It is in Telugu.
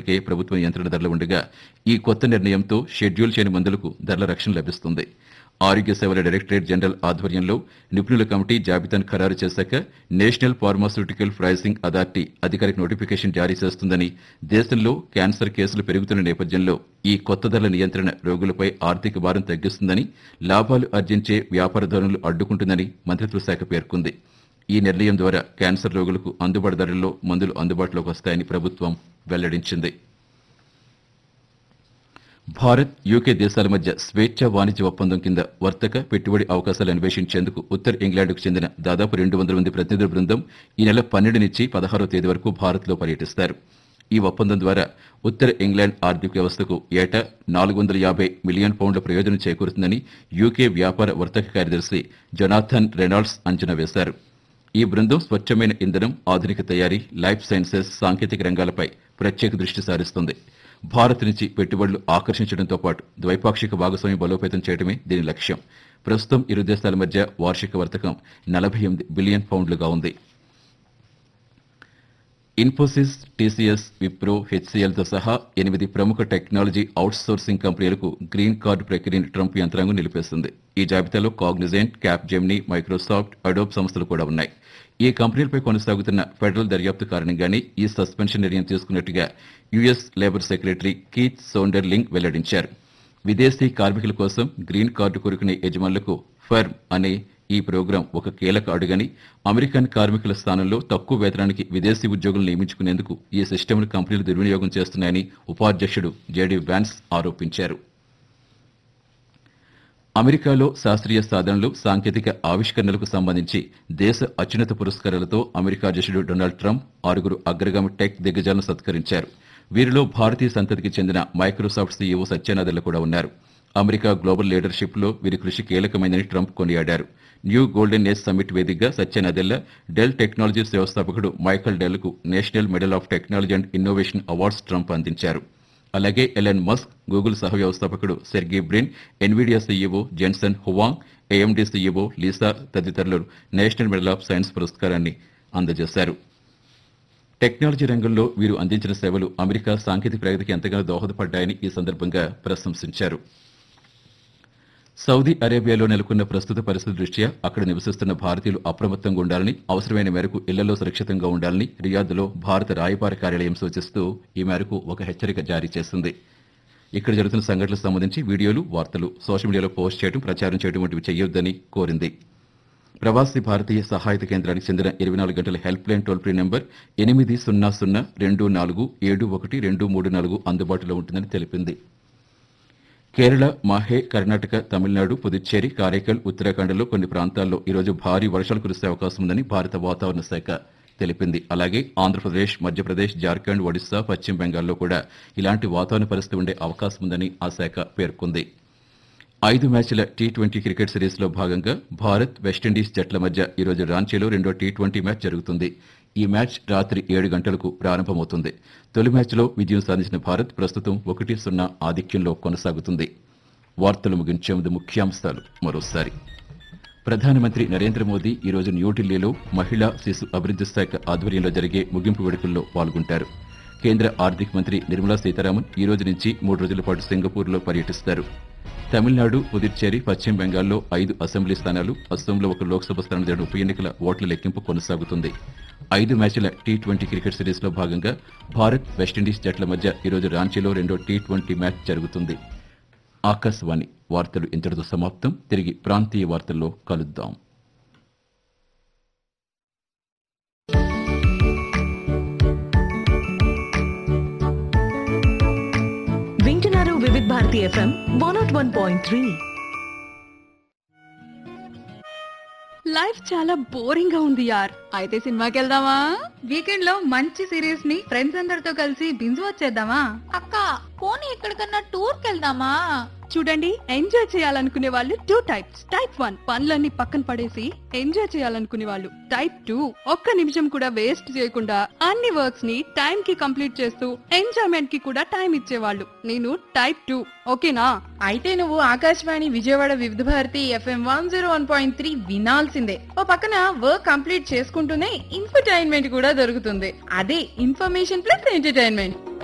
కే ప్రభుత్వం నియంత్రణ ధరలు ఉండగా ఈ కొత్త నిర్ణయంతో షెడ్యూల్ చేయని మందులకు ధరల రక్షణ లభిస్తుంది ఆరోగ్య సేవల డైరెక్టరేట్ జనరల్ ఆధ్వర్యంలో నిపుణుల కమిటీ జాబితాను ఖరారు చేశాక నేషనల్ ఫార్మాస్యూటికల్ ప్రైసింగ్ అథారిటీ అధికారిక నోటిఫికేషన్ జారీ చేస్తుందని దేశంలో క్యాన్సర్ కేసులు పెరుగుతున్న నేపథ్యంలో ఈ కొత్త ధరల నియంత్రణ రోగులపై ఆర్థిక భారం తగ్గిస్తుందని లాభాలు ఆర్జించే వ్యాపార ధోరణులు అడ్డుకుంటుందని మంత్రిత్వ శాఖ పేర్కొంది ఈ నిర్ణయం ద్వారా క్యాన్సర్ రోగులకు అందుబాటు ధరల్లో మందులు అందుబాటులోకి వస్తాయని ప్రభుత్వం వెల్లడించింది భారత్ యూకే దేశాల మధ్య స్వేచ్ఛ వాణిజ్య ఒప్పందం కింద వర్తక పెట్టుబడి అవకాశాలు అన్వేషించేందుకు ఉత్తర ఇంగ్లాండ్కు చెందిన దాదాపు రెండు వందల మంది ప్రతినిధుల బృందం ఈ నెల పన్నెండు నుంచి పదహారో తేదీ వరకు భారత్లో పర్యటిస్తారు ఈ ఒప్పందం ద్వారా ఉత్తర ఇంగ్లాండ్ ఆర్థిక వ్యవస్థకు ఏటా నాలుగు వందల యాభై మిలియన్ పౌండ్ల ప్రయోజనం చేకూరుతుందని యూకే వ్యాపార వర్తక కార్యదర్శి జొనాథన్ రెనాల్డ్స్ అంచనా వేశారు ఈ బృందం స్వచ్ఛమైన ఇంధనం ఆధునిక తయారీ లైఫ్ సైన్సెస్ సాంకేతిక రంగాలపై ప్రత్యేక దృష్టి సారిస్తుంది భారత్ నుంచి పెట్టుబడులు ఆకర్షించడంతో పాటు ద్వైపాక్షిక భాగస్వామ్యం బలోపేతం చేయడమే దీని లక్ష్యం ప్రస్తుతం ఇరు దేశాల మధ్య వార్షిక వర్తకం నలభై ఎనిమిది బిలియన్ పౌండ్లుగా ఉంది ఇన్ఫోసిస్ టీసీఎస్ విప్రో హెచ్సీఎల్తో సహా ఎనిమిది ప్రముఖ టెక్నాలజీ అవుట్సోర్సింగ్ కంపెనీలకు గ్రీన్ కార్డు ప్రక్రియను ట్రంప్ యంత్రాంగం నిలిపేస్తుంది ఈ జాబితాలో Cognizant Capgemini Microsoft Adobe సంస్థలు కూడా ఉన్నాయి ఈ కంపెనీలపై కొనసాగుతున్న ఫెడరల్ దర్యాప్తు కారణంగానే ఈ సస్పెన్షన్ నిర్ణయం తీసుకున్నట్టుగా US labour secretary Keith Sonderling వెల్లడించారు విదేశీ కార్మికుల కోసం గ్రీన్ కార్డు కోరుకునే యజమానులకు ఫర్మ్ అనే ఈ ప్రోగ్రాం ఒక కీలక అడుగని అమెరికన్ కార్మికుల స్థానంలో తక్కువ వేతనానికి విదేశీ ఉద్యోగులు నియమించుకునేందుకు ఈ సిస్టమ్ను కంపెనీలు దుర్వినియోగం చేస్తున్నాయని ఉపాధ్యక్షుడు జేడీ వ్యాన్స్ ఆరోపించారు అమెరికాలో శాస్త్రీయ సాధనలు సాంకేతిక ఆవిష్కరణలకు సంబంధించి దేశ అత్యున్నత పురస్కారాలతో అమెరికా అధ్యక్షుడు డొనాల్డ్ ట్రంప్ ఆరుగురు అగ్రగామి టెక్ దిగ్గజాలను సత్కరించారు వీరిలో భారతీయ సంతతికి చెందిన మైక్రోసాఫ్ట్ సీఈఓ సత్యనాదెల్ల కూడా ఉన్నారు అమెరికా గ్లోబల్ లీడర్షిప్ లో వీరి కృషి కీలకమైందని ట్రంప్ కొనియాడారు న్యూ గోల్డెన్ ఏజ్ సమ్మిట్ వేదికగా సత్యనాదెల్ల డెల్ టెక్నాలజీస్ వ్యవస్థాపకుడు Michael డెల్కు national medal of technology and innovation awards Trump అందించారు అలాగే ఎలెన్ మస్క్ గూగుల్ సహ వ్యవస్థాపకుడు Sergei Brin Nvidia CEO Jensen Huang AMD CEO Lisa తదితరులు నేషనల్ మెడల్ ఆఫ్ సైన్స్ పురస్కారాన్ని అందజేశారు టెక్నాలజీ రంగంలో వీరు అందించిన సేవలు అమెరికా సాంకేతిక ప్రగతికి ఎంతగానో దోహదపడ్డాయని ఈ సందర్భంగా ప్రశంసించారు సౌదీ అరేబియాలో నెలకొన్న ప్రస్తుత పరిస్థితి దృష్ట్యా అక్కడ నివసిస్తున్న భారతీయులు అప్రమత్తంగా ఉండాలని అవసరమైన మేరకు ఇళ్లలో సురక్షితంగా ఉండాలని రియాద్లో భారత రాయబార కార్యాలయం సూచిస్తూ ఈ మేరకు ఒక హెచ్చరిక జారీ చేసింది ఇక్కడ జరుగుతున్న సంఘటనలకు సంబంధించి వీడియోలు వార్తలు సోషల్ మీడియాలో పోస్ట్ చేయడం ప్రచారం చేయడం వంటివి చేయొద్దని కోరింది ప్రవాసీ భారతీయ సహాయత కేంద్రానికి చెందిన ఇరవై నాలుగు గంటల helpline toll free number ఎనిమిది సున్నా సున్నా రెండు నాలుగు ఏడు ఒకటి రెండు మూడు నాలుగు అందుబాటులో ఉంటుందని తెలిపింది కేరళ మాహే కర్ణాటక తమిళనాడు పుదుచ్చేరి కారైకల్ ఉత్తరాఖండ్లో కొన్ని ప్రాంతాల్లో ఈరోజు భారీ వర్షాలు కురిసే అవకాశం ఉందని భారత వాతావరణ శాఖ తెలిపింది అలాగే ఆంధ్రప్రదేశ్ మధ్యప్రదేశ్ జార్ఖండ్ ఒడిశా పశ్చిమ బెంగాల్లో కూడా ఇలాంటి వాతావరణ పరిస్థితి ఉండే అవకాశం ఉందని ఆ శాఖ పేర్కొంది ఐదు మ్యాచ్ల టీ ట్వంటీ క్రికెట్ సిరీస్లో భాగంగా భారత్ వెస్టిండీస్ జట్ల మధ్య ఈరోజు రాంచీలో రెండో టీ ట్వంటీ మ్యాచ్ జరుగుతుంది ఈ మ్యాచ్ రాత్రి ఏడు గంటలకు ప్రారంభమవుతుంది తొలి మ్యాచ్లో విజయం సాధించిన భారత్ ప్రస్తుతం ఒకటి సున్నా ఆధిక్యంలో కొనసాగుతుంది వార్తలు ముగించే ముందు ముఖ్యాంశాలు మరోసారి ప్రధానమంత్రి నరేంద్ర మోదీ ఈరోజు న్యూఢిల్లీలో మహిళా శిశు అభివృద్ధి శాఖ ఆధ్వర్యంలో జరిగే ముగింపు వేడుకల్లో పాల్గొంటారు కేంద్ర ఆర్థిక మంత్రి నిర్మలా సీతారామన్ ఈ రోజు నుంచి మూడు రోజుల పాటు సింగపూర్లో పర్యటిస్తారు తమిళనాడు పుదుచ్చేరి పశ్చిమ బెంగాల్లో ఐదు అసెంబ్లీ స్థానాలు అస్సోంలో ఒక లోక్సభ స్థానం జరిగిన ఉప ఎన్నికల ఓట్ల లెక్కింపు కొనసాగుతుంది ఐదు మ్యాచ్ల టీ ట్వంటీ క్రికెట్ సిరీస్లో భాగంగా భారత్ వెస్టిండీస్ జట్ల మధ్య ఈరోజు రాంచీలో రెండో టీ ట్వంటీ మ్యాచ్ జరుగుతుంది ఆకాశవాణి వార్తలు ఇంతటితో సమాప్తం తిరిగి ప్రాంతీయ వార్తల్లో కలుద్దాం వింటున్నారు Vividh Bharati FM one naught one point three life చాలా బోరింగ్ గా ఉంది యార్ అయితే సినిమాకి వెళ్దామా వీకెండ్ లో మంచి సిరీస్ ని ఫ్రెండ్స్ అందరితో కలిసి బింజు వచ్చేద్దామా అక్క పోనీ ఎక్కడికన్నా టూర్ కెళ్దామా చూడండి ఎంజాయ్ చేయాలనుకునే వాళ్ళు టూ టైప్స్ టైప్ వన్ పనులన్నీ పక్కన పడేసి ఎంజాయ్ చేయాలనుకునే వాళ్ళు టైప్ టూ ఒక్క నిమిషం కూడా వేస్ట్ చేయకుండా అన్ని వర్క్స్ ని టైం కి కంప్లీట్ చేస్తూ ఎంజాయ్మెంట్ కి కూడా టైం ఇచ్చేవాళ్ళు నేను టైప్ టూ ఓకేనా అయితే నువ్వు Akashvani Vijayawada Vividh Bharati FM one zero one point three వినాల్సిందే ఓ పక్కన వర్క్ కంప్లీట్ చేసుకుంటూనే ఇన్ఫర్టైన్మెంట్ కూడా దొరుకుతుంది అదే ఇన్ఫర్మేషన్ ప్లస్ ఎంటర్టైన్మెంట్